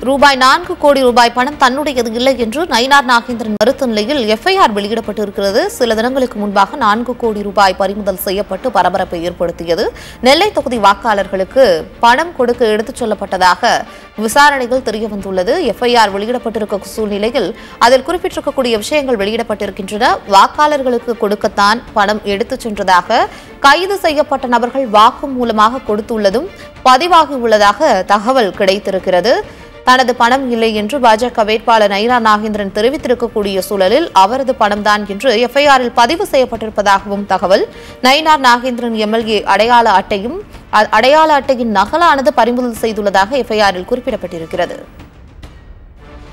ரூபாய் நான்கு கோடி ரூபாய் பணம் தன்னுடையது இல்லை என்று நயினார் நாகேந்திரன் மறுத்த நிலையில் எஃப்ஐஆர் வெளியிடப்பட்டிருக்கிறது சில தினங்களுக்கு முன்பாக நான்கு கோடி ரூபாய் பறிமுதல் செய்யப்பட்டு பரபரப்பை ஏற்படுத்தியது நெல்லை தொகுதி வாக்காளர்களுக்கு பணம் கொடுக்க எடுத்துச் செல்லப்பட்டதாக விசாரணைகள் தெரிய வந்துள்ளது எஃப்ஐஆர் வெளியிடப்பட்டிருக்க சூழ்நிலையில் அதில் குறிப்பிட்டிருக்கக்கூடிய விஷயங்கள் வெளியிடப்பட்டிருக்கின்றன வாக்காளர்களுக்கு கொடுக்கத்தான் பணம் எடுத்துச் சென்றதாக கைது செய்யப்பட்ட நபர்கள் வாக்கு மூலமாக கொடுத்துள்ளதும் பதிவாகியுள்ளதாக தகவல் கிடைத்திருக்கிறது தனது பணம் இல்லை என்று பாஜக வேட்பாளர் நயினா நாகேந்திரன் தெரிவித்திருக்கக்கூடிய சூழலில் அவரது பணம்தான் என்று எஃப்ஐஆரில் பதிவு செய்யப்பட்டிருப்பதாகவும் தகவல் நயினார் நாகேந்திரன் எம்எல்ஏ அடையாள அட்டையும் அ- அடையாள அட்டையின் நகலானது பறிமுதல் செய்துள்ளதாக எஃப்ஐஆரில் குறிப்பிடப்பட்டிருக்கிறது